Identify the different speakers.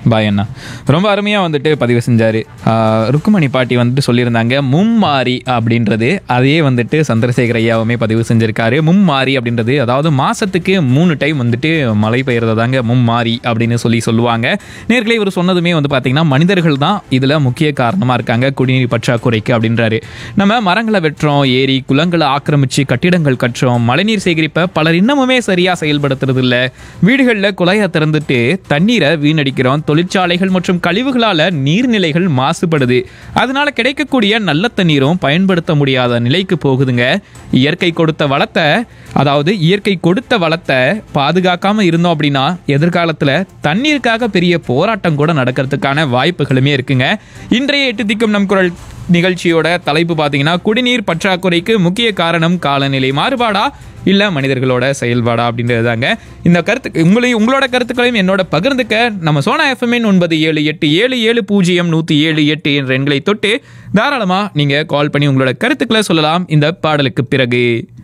Speaker 1: பாய் அண்ணா ரொம்ப அருமையாக வந்துட்டு பதிவு செஞ்சார் ருக்குமணி பாட்டி வந்துட்டு சொல்லியிருந்தாங்க மும்மாரி அப்படின்றது அதையே வந்துட்டு சந்திரசேகர் ஐயாவுமே பதிவு செஞ்சிருக்காரு மும்மாரி அப்படின்றது அதாவது மாதத்துக்கு மூணு டைம் வந்துட்டு மழை பெய்யறதாங்க மும்மாரி அப்படின்னு சொல்லி சொல்லுவாங்க நேர்களே இவர் சொன்னதுமே வந்து பார்த்திங்கன்னா மனிதர்கள் தான் இதில் முக்கிய காரணமாக இருக்காங்க குடிநீர் பற்றாக்குறைக்கு அப்படின்றாரு நம்ம மரங்களை வெட்டுறோம் ஏரி குளங்களை ஆக்கிரமிச்சு கட்டிடங்கள் கட்டுறோம் மழைநீர் சேகரிப்பை பலர் இன்னமுமே சரியாக செயல்படுத்துறது இல்லை வீடுகளில் குழாயை திறந்துட்டு தண்ணீரை வீணடிக்கிறோம் தொழிற்சாலைகள் மற்றும் கழிவுகளால் நீர்நிலைகள் மாசுபடுது அதனால கிடைக்கக்கூடிய நல்ல தண்ணீரும் பயன்படுத்த முடியாத நிலைக்கு போகுதுங்க இயற்கை கொடுத்த வளத்தை அதாவது இயற்கை கொடுத்த வளத்தை பாதுகாக்காம இருந்தோம் அப்படின்னா எதிர்காலத்தில் தண்ணீருக்காக பெரிய போராட்டம் கூட நடக்கிறதுக்கான வாய்ப்புகளுமே இருக்குங்க இன்றைய எட்டு திக்கும் நம் குரல் நிகழ்ச்சியோட தலைப்பு பார்த்தீங்கன்னா குடிநீர் பற்றாக்குறைக்கு முக்கிய காரணம் காலநிலை மாறுபாடா இல்லை மனிதர்களோட செயல்பாடா அப்படின்றது தாங்க இந்த கருத்து உங்களையும் உங்களோட கருத்துக்களையும் என்னோட பகிர்ந்துக்க நம்ம சோனா எஃப்எம்என் ஒன்பது ஏழு எட்டு ஏழு ஏழு பூஜ்ஜியம் நூற்றி ஏழு எட்டு என்ற எண்களை தொட்டு தாராளமாக நீங்கள் கால் பண்ணி உங்களோட கருத்துக்களை சொல்லலாம் இந்த பாடலுக்கு பிறகு